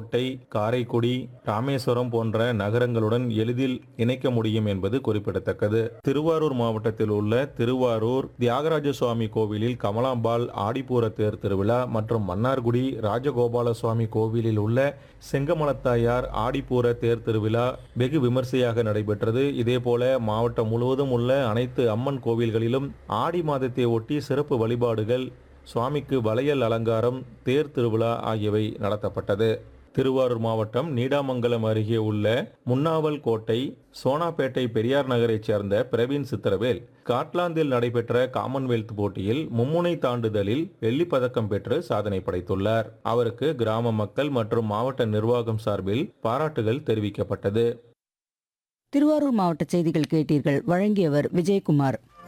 கோட்டை காரைக்குடி ராமேஸ்வரம் போன்ற நகரங்களுடன் எளிதில் இணைக்க முடியும் என்பது குறிப்பிடத்தக்கது திருவாரூர் மாவட்டத்தில் உள்ள திருவாரூர் தியாகராஜ சுவாமி கோவிலில் கமலாம்பாள் ஆடிப்பூர தேர் திருவிழா மற்றும் மன்னார்குடி ராஜகோபால சுவாமி கோவிலில் உள்ள செங்கமலத்தாயார் ஆடிப்பூர தேர் திருவிழா வெகு விமர்சையாக நடைபெற்றது இதேபோல மாவட்டம் முழுவதும் உள்ள அனைத்து அம்மன் கோவில்களிலும் ஆடி மாதத்தை ஒட்டி சிறப்பு வழிபாடுகள் சுவாமிக்கு வளையல் அலங்காரம் தேர் திருவிழா ஆகியவை நடத்தப்பட்டது திருவாரூர் மாவட்டம் நீடாமங்கலம் அருகே உள்ள முன்னாவல் கோட்டை சோனாப்பேட்டை பெரியார் நகரைச் சேர்ந்த பிரவீன் சித்திரவேல் ஸ்காட்லாந்தில் நடைபெற்ற காமன்வெல்த் போட்டியில் மும்முனை தாண்டுதலில் வெள்ளிப் பதக்கம் பெற்று சாதனை படைத்துள்ளார் அவருக்கு கிராம மக்கள் மற்றும் மாவட்ட நிர்வாகம் சார்பில் பாராட்டுகள் தெரிவிக்கப்பட்டது திருவாரூர் மாவட்ட செய்திகள் கேட்டீர்கள் வழங்கியவர் விஜயகுமார்